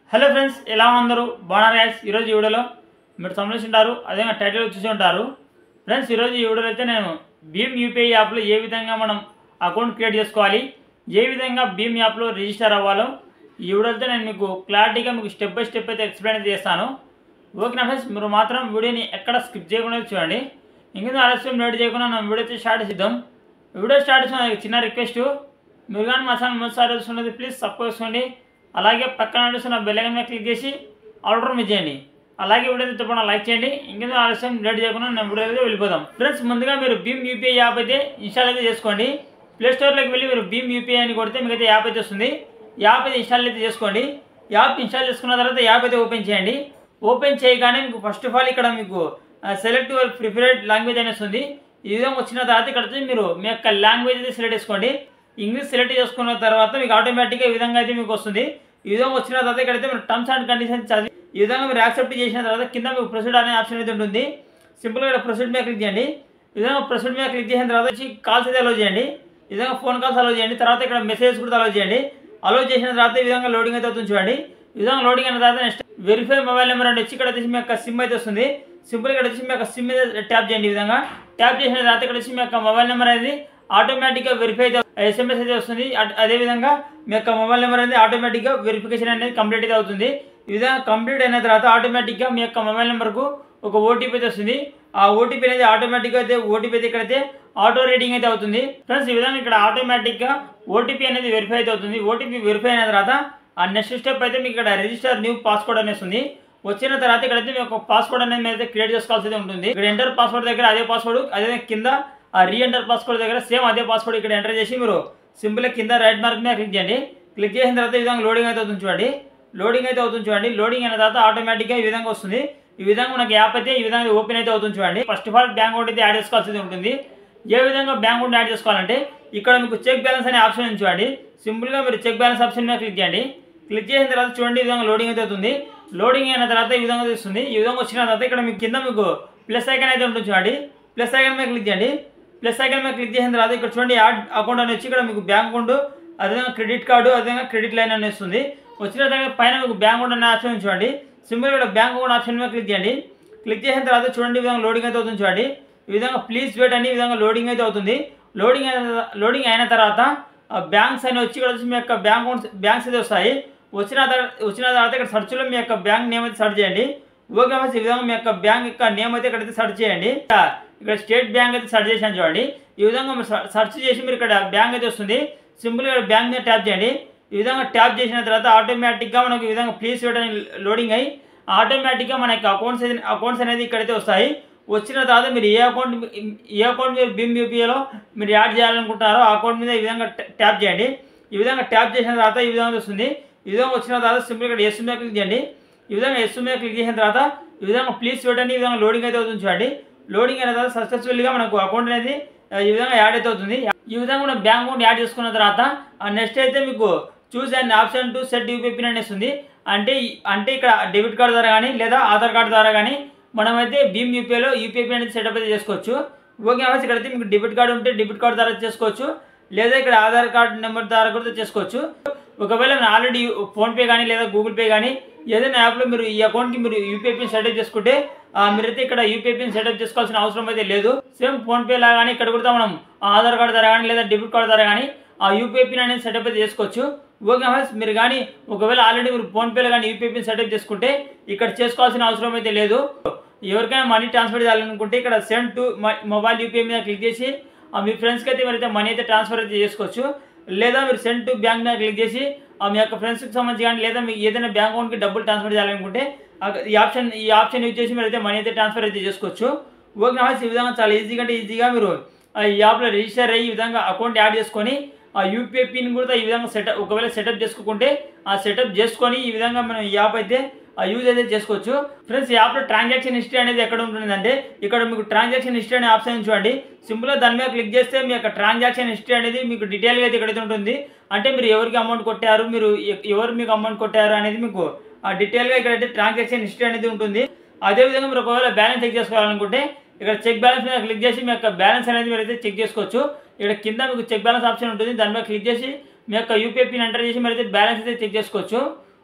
hello friends ఎలా ఉన్నారు బాగున్నారు గ్యాస్ ఈరోజు ఈ వీడియోలో మీరు సంరక్షింటారు అదే టైటిల్ చూసి ఉంటారు ఫ్రెండ్స్ ఈరోజు ఈ వీడియోలో అయితే నేను భీమ్ యూపీఐ యాప్లో ఏ విధంగా మనం అకౌంట్ క్రియేట్ చేసుకోవాలి ఏ విధంగా భీమ్ యాప్లో రిజిస్టర్ అవ్వాలో ఈ వీడియోలో అయితే నేను మీకు క్లారిటీగా మీకు స్టెప్ బై స్టెప్ అయితే ఎక్స్ప్లెయిన్ అయితే చేస్తాను ఓకేనా ఫ్రెండ్స్ మీరు మాత్రం వీడియోని ఎక్కడ స్కిప్ చేయకుండా చూడండి ఇంకా ఆలస్యం లేట్ చేయకుండా మనం వీడియో అయితే స్టార్ట్ చేద్దాం వీడియో స్టార్ట్ చేసిన చిన్న రిక్వెస్ట్ మీరు కానీ మా ఛానల్ మొదటిసారి చూస్తున్నది ప్లీజ్ సబ్స్క్రైబ్ చేసుకోండి అలాగే పక్కన నడుస్తున్న బెల్ ఐకాన్ మీద క్లిక్ చేసి ఆర్డర్ మీద చేయండి అలాగే వీడియో తప్పకుండా లైక్ చేయండి ఇంకేదో ఆలస్యం లేట్ చేయకుండా నేను వీడియో అయితే వెళ్ళిపోదాం ఫ్రెండ్స్ ముందుగా మీరు భీమ్ యూపీఐ యాప్ అయితే ఇన్స్టాల్ అయితే చేసుకోండి ప్లే స్టోర్లోకి వెళ్ళి మీరు భీమ్ యూపీఐ అని కొడితే మీకు అయితే యాప్ అయితే వస్తుంది యాప్ అయితే ఇన్స్టాల్ అయితే చేసుకోండి యాప్ ఇన్స్టాల్ చేసుకున్న తర్వాత యాప్ అయితే ఓపెన్ చేయండి ఓపెన్ చేయగానే మీకు ఫస్ట్ ఆఫ్ ఆల్ ఇక్కడ మీకు సెలెక్ట్ యువర్ ప్రిఫరెడ్ లాంగ్వేజ్ అని వస్తుంది ఈ విధంగా వచ్చిన తర్వాత ఇక్కడ వచ్చి మీరు మీ యొక్క లాంగ్వేజ్ అయితే సెలెక్ట్ చేసుకోండి ఇంగ్లీష్ సెలెక్ట్ చేసుకున్న తర్వాత మీకు ఆటోమేటిక్గా ఈ విధంగా అయితే మీకు వస్తుంది ఈ విధంగా వచ్చిన తర్వాత ఇక్కడైతే మీరు టర్మ్స్ అండ్ కండిషన్స్ చదివి ఈ విధంగా మీరు యాక్సెప్ట్ చేసిన తర్వాత కింద మీకు ప్రొసీడ్ అనే ఆప్షన్ అయితే ఉంటుంది సింపుల్గా ఇక్కడ ప్రొసీడ్ మీద క్లిక్ చేయండి ఈ విధంగా ప్రొసీడ్ మీద క్లిక్ చేసిన తర్వాత వచ్చి కాల్స్ అయితే అలో చేయండి ఈ విధంగా ఫోన్ కాల్స్ అలో చేయండి తర్వాత ఇక్కడ మెసేజ్ కూడా అలో చేయండి అలో చేసిన తర్వాత ఈ విధంగా లోడింగ్ అయితే అవుతుంది చూడండి ఈ విధంగా లోడింగ్ అయిన తర్వాత నెక్స్ట్ వెరిఫై మొబైల్ నెంబర్ అని వచ్చి ఇక్కడ వచ్చి మీ యొక్క సిమ్ అయితే వస్తుంది సింపుల్ ఇక్కడ వచ్చి మీ యొక్క సిమ్ మీద ట్యాప్ చేయండి ఈ విధంగా ట్యాప్ చేసిన తర్వాత ఇక్కడ వచ్చి మీ యొక్క మొబైల్ నెంబర్ అనేది ఆటోమేటిక్గా వెరిఫై అయితే ఎస్ఎంఎస్ అయితే వస్తుంది అట్- అదేవిధంగా మీ యొక్క మొబైల్ నెంబర్ అనేది ఆటోమేటిక్గా వెరిఫికేషన్ అనేది కంప్లీట్ అయితే అవుతుంది ఈ విధంగా కంప్లీట్ అయిన తర్వాత ఆటోమేటిక్గా మీ యొక్క మొబైల్ నెంబర్కు ఒక ఓటీపీ అయితే వస్తుంది ఆ ఓటీపీ అనేది ఆటోమేటిక్గా అయితే ఓటీపీ అయితే ఇక్కడైతే ఆటో రీడింగ్ అయితే అవుతుంది ఫ్రెండ్స్ ఈ విధంగా ఇక్కడ ఆటోమేటిక్గా ఓటీపీ అనేది వెరిఫై అయితే అవుతుంది ఓటీపీ వెరిఫై అయిన తర్వాత ఆ నెక్స్ట్ స్టెప్ అయితే మీకు ఇక్కడ రిజిస్టర్ న్యూ పాస్వర్డ్ అనేది వస్తుంది వచ్చిన తర్వాత ఇక్కడైతే మీకు ఒక పాస్వర్డ్ అనేది మీరు అయితే క్రియేట్ చేసుకోవాల్సి అయితే ఉంటుంది ఇక్కడ ఎంటర్ పాస్వర్డ్ దగ్గర అదే పాస్వర్డ్ అదే కింద ఆ రీ ఎంటర్ పాస్వర్డ్ దగ్గర సేమ్ అదే పాస్వర్డ్ ఇక్కడ ఎంటర్ చేసి మీరు సింపుల్గా కింద రైట్ మార్క్ మీద క్లిక్ చేయండి క్లిక్ చేసిన తర్వాత ఈ విధంగా లోడింగ్ అయితే అవుతుంది చూడండి లోడింగ్ అయితే అవుతుంది చూడండి లోడింగ్ అయిన తర్వాత ఆటోమేటిక్గా ఈ విధంగా వస్తుంది ఈ విధంగా మనకి యాప్ అయితే ఈ విధంగా ఓపెన్ అయితే అవుతుంది చూడండి first of all bank account అయితే యాడ్ చేసుకోవాల్సి ఉంటుంది ఏ విధంగా బ్యాంక్ అకౌంట్ యాడ్ చేసుకోవాలంటే ఇక్కడ మీకు చెక్ బ్యాలెన్స్ అనే ఆప్షన్ ఉంది చూడండి సింపుల్గా మీరు చెక్ బ్యాలెన్స్ ఆప్షన్ మీద క్లిక్ చేయండి క్లిక్ చేసిన తర్వాత చూడండి ఈ విధంగా లోడింగ్ అయితే అవుతుంది లోడింగ్ అయిన తర్వాత ఈ విధంగా వస్తుంది ఈ విధంగా వచ్చిన తర్వాత ఇక్కడ మీకు కింద మీకు ప్లస్ ఐకాన్ అయితే ఉంటుంది చూడండి ప్లస్ ఐకాన్ మీద క్లిక్ చేయండి ప్లస్ ఐకాన్ మీద క్లిక్ చేసిన తర్వాత ఇక్కడ చూడండి యాడ్ అకౌంట్ అని వచ్చి ఇక్కడ మీకు బ్యాంక్ అకౌంట్ అదేవిధంగా క్రెడిట్ కార్డు అదేవిధంగా క్రెడిట్ లైన్ అని వస్తుంది వచ్చిన తర్వాత పైన మీకు బ్యాంక్ అకౌంట్ అనే ఆప్షన్ ఉంది చూడండి సింపుల్ ఇక్కడ బ్యాంక్ అకౌంట్ ఆప్షన్ మీద క్లిక్ చేయండి క్లిక్ చేసిన తర్వాత చూడండి ఈ విధంగా లోడింగ్ అయితే అవుతుంది చూడండి ఈ విధంగా ప్లీజ్ వెయిట్ అని ఈ విధంగా లోడింగ్ అయితే అవుతుంది లోడింగ్ అయిన లోడింగ్ అయిన తర్వాత బ్యాంక్స్ అని వచ్చి ఇక్కడ వచ్చి మీ యొక్క బ్యాంక్ అకౌంట్స్ బ్యాంక్స్ అయితే వస్తాయి వచ్చిన తర్వాత వచ్చిన తర్వాత ఇక్కడ సెర్చ్లో మీ యొక్క బ్యాంక్ నేమ్ అయితే సెర్చ్ చేయండి ఓకే ఫ్రెండ్స్ ఈ విధంగా మీ యొక్క బ్యాంక్ యొక్క నేమ్ అయితే ఇక్కడైతే సెర్చ్ చేయండి ఇక్కడ స్టేట్ బ్యాంక్ అయితే సెర్చ్ చేశాను చూడండి ఈ విధంగా మీరు సెర్- సెర్చ్ చేసి మీరు ఇక్కడ బ్యాంక్ అయితే వస్తుంది సింపుల్గా ఇక్కడ బ్యాంక్ మీద ట్యాప్ చేయండి ఈ విధంగా ట్యాప్ చేసిన తర్వాత ఆటోమేటిక్గా మనకు ఈ విధంగా ప్లీజ్ వెయిట్ అని లోడింగ్ అయ్యి ఆటోమేటిక్గా మన యొక్క అకౌంట్స్ అనేది అకౌంట్స్ అనేది ఇక్కడైతే వస్తాయి వచ్చిన తర్వాత మీరు ఏ అకౌంట్ ఏ అకౌంట్ మీరు భీమ్ యూపీఐలో మీరు యాడ్ చేయాలనుకుంటారో ఆ అకౌంట్ మీద ఈ విధంగా ట్యా- ట్యాప్ చేయండి ఈ విధంగా ట్యాప్ చేసిన తర్వాత ఈ విధంగా వస్తుంది ఈ విధంగా వచ్చిన తర్వాత సింపుల్ ఇక్కడ ఎస్ మీద క్లిక్ చేయండి ఈ విధంగా ఎస్ మీద క్లిక్ చేసిన తర్వాత ఈ విధంగా ప్లీజ్ వెయిట్ అని ఈ విధంగా లోడింగ్ అయితే అవుతుంది చూడండి లోడింగ్ అయిన తర్వాత సక్సెస్ఫుల్గా మనకు అకౌంట్ అనేది ఆ, ఈ విధంగా యాడ్ అయితే అవుతుంది ఈ విధంగా మనం బ్యాంక్ అకౌంట్ యాడ్ చేసుకున్న తర్వాత నెక్స్ట్ అయితే మీకు choose and option to set UPI pin అని వస్తుంది అంటే ఈ- అంటే ఇక్కడ డెబిట్ కార్డు ద్వారా కానీ లేదా ఆధార్ కార్డు ద్వారా కానీ మనమైతే భీమ్ యూపీఐలో యూపీఐ పిన్ అనేది సెటప్ అయితే చేసుకోవచ్చు ఓకే అవర్స్ ఇక్కడైతే మీకు డెబిట్ కార్డు ఉంటే డెబిట్ కార్డు ద్వారా చేసుకోవచ్చు లేదా ఇక్కడ ఆధార్ కార్డు నెంబర్ ద్వారా కూడా చేసుకోవచ్చు ఒకవేళ మీరు ఆల్రెడీ ఫోన్పే కానీ లేదా గూగుల్ పే కానీ ఏదైనా యాప్లో మీరు ఈ అకౌంట్కి మీరు యూపీఐ పిన్ సెటప్ చేసుకుంటే ఆ, మీరైతే ఇక్కడ యూపీఐ పిన్ సెటప్ చేసుకోవాల్సిన అవసరం అయితే లేదు సేమ్ ఫోన్పే లాగానే ఇక్కడ కూడా మనం ఆధార్ కార్డు ద్వారా కానీ లేదా డెబిట్ కార్డు ద్వారా కానీ ఆ యూపీఐ పిన్ అనేది సెటప్ అయితే చేసుకోవచ్చు ఓకే ఫ్రెండ్స్ మీరు కానీ ఒకవేళ ఆల్రెడీ మీరు ఫోన్పేలో కానీ యూపీఐ పిన్ సెటప్ చేసుకుంటే ఇక్కడ చేసుకోవాల్సిన అవసరం అయితే లేదు ఎవరికైనా మనీ ట్రాన్స్ఫర్ చేయాలనుకుంటే ఇక్కడ సెండ్ టు మొబైల్ యూపీఐ మీద క్లిక్ చేసి ఆ మీ ఫ్రెండ్స్కి అయితే మీరైతే మనీ అయితే ట్రాన్స్ఫర్ అయితే చేసుకోవచ్చు లేదా మీరు సెండ్ టు బ్యాంక్ మీద క్లిక్ చేసి ఆ మీ యొక్క ఫ్రెండ్స్కి సంబంధించి కానీ లేదా మీకు ఏదైనా బ్యాంక్ అకౌంట్కి డబ్బులు ట్రాన్స్ఫర్ చేయాలనుకుంటే ఆ- ఈ ఆప్షన్ ఈ ఆప్షన్ యూజ్ చేసి మీరైతే మనీ అయితే ట్రాన్స్ఫర్ అయితే చేసుకోవచ్చు ఓకే ఫ్రెండ్స్ ఈ విధంగా చాలా ఈజీగా అంటే ఈజీగా మీరు ఆ ఈ యాప్లో రిజిస్టర్ అయ్యి ఈ విధంగా అకౌంట్ యాడ్ చేసుకొని ఆ యూపీఐ పిన్ కూడా ఈ విధంగా సెటప్ ఒకవేళ సెటప్ చేసుకోకుంటే ఆ సెటప్ చేసుకొని ఈ విధంగా మనం ఈ యాప్ అయితే ఆ యూజ్ అయితే చేసుకోవచ్చు ఫ్రెండ్స్ ఈ యాప్లో ట్రాన్సాక్షన్ హిస్టరీ అనేది ఎక్కడ ఉంటుందంటే ఇక్కడ మీకు ట్రాన్సాక్షన్ హిస్టరీ అనే ఆప్షన్ చూడండి సింపుల్గా దాని మీద క్లిక్ చేస్తే మీ యొక్క ట్రాన్సాక్షన్ హిస్టరీ అనేది మీకు డీటెయిల్గా అయితే ఇక్కడైతే ఉంటుంది అంటే మీరు ఎవరికి అమౌంట్ కొట్టారు మీరు ఎ- ఎవరు మీకు అమౌంట్ కొట్టారు అనేది మీకు ఆ డీటెయిల్గా ఇక్కడైతే ట్రాన్సాక్షన్ హిస్టరీ అనేది ఉంటుంది అదేవిధంగా మీరు ఒకవేళ బ్యాలెన్స్ చెక్ చేసుకోవాలనుకుంటే ఇక్కడ చెక్ బ్యాలెన్స్ మీద క్లిక్ చేసి మీ యొక్క బ్యాలెన్స్ అనేది మీరు అయితే చెక్ చేసుకోవచ్చు ఇక్కడ కింద మీకు చెక్ బ్యాలెన్స్ ఆప్షన్ ఉంటుంది దాని మీద క్లిక్ చేసి మీ యొక్క యూపీఐ పిన్ ఎంటర్ చేసి మీరు అయితే బ్యాలెన్స్ అయితే చెక్ చేసుకోవచ్చు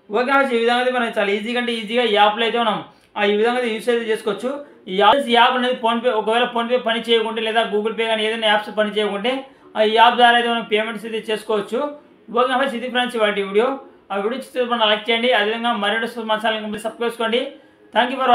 ఓకే ఫ్రెండ్స్ ఈ విధంగా అయితే మనం చాలా ఈజీగా అంటే ఈజీగా ఈ యాప్లో అయితే మనం ఆ ఈ విధంగా అయితే యూస్ అయితే చేసుకోవచ్చు ఈ యాప్ ఈ యాప్ అనేది ఫోన్పే ఒకవేళ ఫోన్పే పని చేయకుంటే లేదా గూగుల్ పే కానీ ఏదైనా యాప్స్ పని చేయకుంటే ఆ ఈ యాప్ ద్వారా అయితే మనం పేమెంట్స్ అయితే చేసుకోవచ్చు ఓకే ఫ్రెండ్స్ ఇది ఫ్రెండ్స్ వాటి వీడియో ఆ వీడియో చూస్తే మనం లైక్ చేయండి అదేవిధంగా మరిన్ని మన ఛానల్ సబ్స్క్రైబ్ చేసుకోండి థ్యాంక్ యూ ఫర్